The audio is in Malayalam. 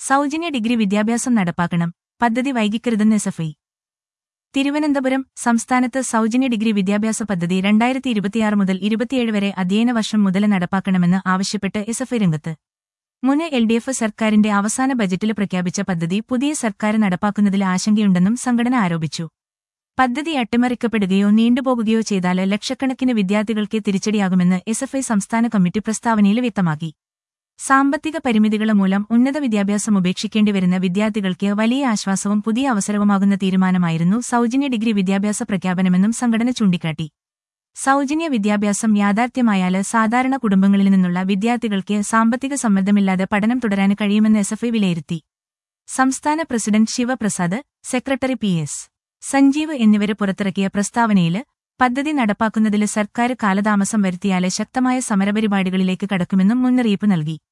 സൗജന്യ ഡിഗ്രി വിദ്യാഭ്യാസം നടപ്പാക്കണം പദ്ധതി വൈകിക്കരുതെന്ന് എസ് എഫ് ഐ തിരുവനന്തപുരം സംസ്ഥാനത്ത് സൗജന്യ ഡിഗ്രി വിദ്യാഭ്യാസ പദ്ധതി രണ്ടായിരത്തി ഇരുപത്തിയാറ് മുതൽ ഇരുപത്തിയേഴ് വരെ അധ്യയന വർഷം മുതൽ നടപ്പാക്കണമെന്ന് ആവശ്യപ്പെട്ട് എസ് എഫ് ഐ രംഗത്ത് മുൻ എൽ ഡി എഫ് സർക്കാരിന്റെ അവസാന ബജറ്റിൽ പ്രഖ്യാപിച്ച പദ്ധതി പുതിയ സർക്കാർ നടപ്പാക്കുന്നതിൽ ആശങ്കയുണ്ടെന്നും സംഘടന ആരോപിച്ചു പദ്ധതി അട്ടിമറിക്കപ്പെടുകയോ നീണ്ടുപോകുകയോ ചെയ്താൽ ലക്ഷക്കണക്കിന് വിദ്യാർത്ഥികൾക്ക് തിരിച്ചടിയാകുമെന്ന് എസ് എഫ് ഐ സംസ്ഥാന കമ്മിറ്റി പ്രസ്താവനയിൽ വ്യക്തമാക്കി സാമ്പത്തിക പരിമിതികൾ മൂലം ഉന്നത വിദ്യാഭ്യാസം ഉപേക്ഷിക്കേണ്ടി വരുന്ന വിദ്യാർത്ഥികൾക്ക് വലിയ ആശ്വാസവും പുതിയ അവസരവുമാകുന്ന തീരുമാനമായിരുന്നു സൗജന്യ ഡിഗ്രി വിദ്യാഭ്യാസ പ്രഖ്യാപനമെന്നും സംഘടന ചൂണ്ടിക്കാട്ടി സൗജന്യ വിദ്യാഭ്യാസം യാഥാർത്ഥ്യമായാൽ സാധാരണ കുടുംബങ്ങളിൽ നിന്നുള്ള വിദ്യാർത്ഥികൾക്ക് സാമ്പത്തിക സമ്മർദ്ദമില്ലാതെ പഠനം തുടരാൻ കഴിയുമെന്ന് എസ് എഫ് ഐ വിലയിരുത്തി സംസ്ഥാന president Sivaprasad secretary P S Sanjeev എന്നിവര് പുറത്തിറക്കിയ പ്രസ്താവനയിൽ പദ്ധതി നടപ്പാക്കുന്നതിൽ സർക്കാർ കാലതാമസം വരുത്തിയാൽ ശക്തമായ സമരപരിപാടികളിലേക്ക് കടക്കുമെന്നും മുന്നറിയിപ്പ് നൽകി